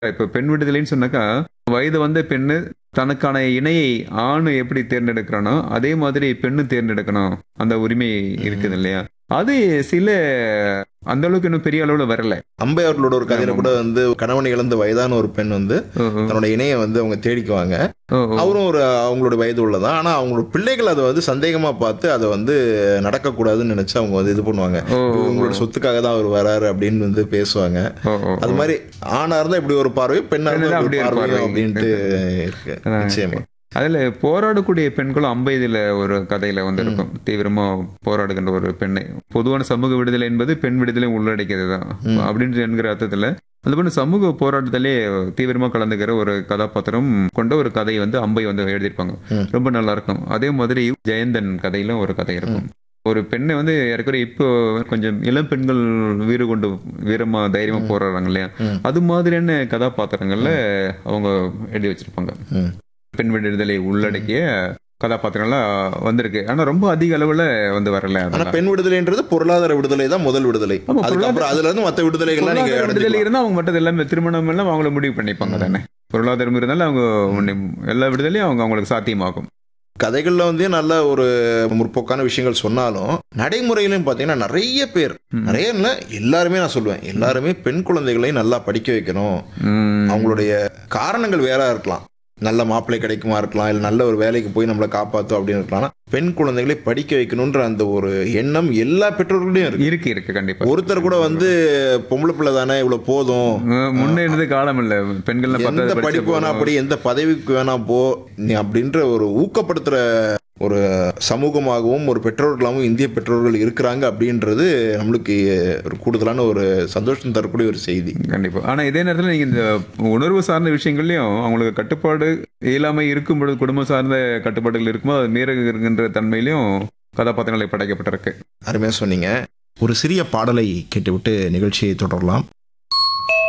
இப்ப பெண் விடுதலைன்னு சொன்னாக்கா வயது வந்த பெண்ணு தனக்கான இணையை ஆண் எப்படி தேர்ந்தெடுக்கிறானோ அதே மாதிரி பெண்ணு தேர்ந்தெடுக்கணும் அந்த உரிமை இருக்குது இல்லையா அது சில அந்த அளவுக்கு இன்னும் பெரிய அளவுல வரல அம்பை அவர்களோட ஒரு கதையில கூட வந்து கணவனை இழந்த வயதான ஒரு பெண் வந்து ஓ, ஓ, தன்னோட இணையை வந்து அவங்க தேடிக்குவாங்க ஓ, ஓ. அவரும் ஒரு அவங்களோட வயது உள்ளதான் ஆனா அவங்களோட பிள்ளைகள் அதை வந்து சந்தேகமா பார்த்து அதை வந்து நடக்கக்கூடாதுன்னு நினைச்சு அவங்க வந்து இது பண்ணுவாங்க ஓ, ஓ, உங்களோட சொத்துக்காக தான் அவர் வராரு அப்படின்னு வந்து பேசுவாங்க ஓ, ஓ, அது மாதிரி ஆணா இருந்தா இப்படி ஒரு பார்வை பெண்ணா இருந்தா பெண்ணா அப்படி அப்படி ஒரு பார்வையும் பார்வை. அப்படின்ட்டு இருக்கு அதான் நிச்சயமா அதுல போராடக்கூடிய பெண்களும் அம்பைதுல ஒரு கதையில வந்து இருக்கும் தீவிரமா போராடுகின்ற ஒரு பெண்ணை பொதுவான சமூக விடுதலை என்பது பெண் விடுதலை உள்ளடக்கியது தான் ம். அப்படின்னு என்கிற அர்த்தத்துல அது பண்ண சமூக போராட்டத்திலே தீவிரமா கலந்துக்கிற ஒரு கதாபாத்திரம் கொண்ட ஒரு கதையை வந்து அம்பை வந்து எழுதியிருப்பாங்க ம். ரொம்ப நல்லா இருக்கும் அதே மாதிரி ஜெயந்தன் கதையிலும் ஒரு கதை இருக்கும் ஒரு பெண்ணை வந்து ஏற்கனவே இப்போ கொஞ்சம் இளம் பெண்கள் வீறு கொண்டு வீரமா தைரியமா ம். போராடுறாங்க இல்லையா ம். அது மாதிரியான கதாபாத்திரங்கள்ல அவங்க எழுதி வச்சிருப்பாங்க ம். பெண் விடுதலை உள்ளடக்கிய கதாபாத்திரங்கள்லாம் வந்திருக்கு ஆனா ரொம்ப அதிக அளவுல வந்து வரல ஆனா அதெல்லாம். பெண் விடுதலைன்றது பொருளாதார விடுதலை தான் முதல் விடுதலை ஆமா, அதுக்கப்புறம் அதுல இருந்து மத்த விடுதலைகள்லாம் நீங்க பொருளாதார விடுதலை அடைஞ்சுக்கலாம். இருந்தா அவங்க மட்டும் எல்லாமே திருமணம் எல்லாம் அவங்கள முடிவு பண்ணிப்பாங்க ம். தானே பொருளாதாரம் இருந்தாலும் அவங்க முன்னே- எல்லா விடுதலையும் அவங்க அவங்களுக்கு சாத்தியமாகும் கதைகள்ல வந்து நல்ல ஒரு முற்போக்கான விஷயங்கள் சொன்னாலும் நடைமுறையிலும் பாத்தீங்கன்னா நிறைய பேர் ம். நிறைய இல்ல எல்லாருமே நான் சொல்லுவேன் எல்லாருமே பெண் குழந்தைகளை நல்லா படிக்க வைக்கணும் ம். அவங்களுடைய காரணங்கள் வேற இருக்கலாம் நல்ல மாப்பிள்ளை கிடைக்குமா இருக்கலாம் இல்லை நல்ல ஒரு வேலைக்கு போய் நம்மளை காப்பாற்றும் அப்படின்னு இருக்கலாம் ஆனா, பெண் குழந்தைகளை படிக்க வைக்கணுன்ற அந்த ஒரு எண்ணம் எல்லா பெற்றோர்களையும் இருக்கு இருக்கு இருக்கு கண்டிப்பா ஒருத்தர் கூட வந்து பொம்பளை பிள்ளை தானே இவ்வளவு போதும் அஹ் முன்ன இருந்த காலம் இல்ல பெண்கள் எந்த படிப்பு வேணா அப்படி எந்த பதவிக்கு வேணா போ நீ அப்படின்ற ஒரு ஊக்கப்படுத்துற ஒரு சமூகமாகவும் ஒரு பெற்றோர்களாகவும் இந்திய பெற்றோர்கள் இருக்கிறாங்க அப்படின்றது நம்மளுக்கு ஒரு கூடுதலான ஒரு சந்தோஷம் தரக்கூடிய ஒரு செய்தி கண்டிப்பா ஆனா இதே நேரத்துல நீங்க இந்த உணர்வு சார்ந்த விஷயங்கள்லயும் அவங்களுக்கு கட்டுப்பாடு இயலாமை இருக்கும் பொழுது குடும்பம் சார்ந்த கட்டுப்பாடுகள் இருக்கும்போது அது மீறுகின்ற தன்மையிலையும் கதாபாத்திரங்களை படைக்கப்பட்டிருக்கு அருமையாக சொன்னீங்க ஒரு சிறிய பாடலை கேட்டுவிட்டு நிகழ்ச்சியை தொடரலாம்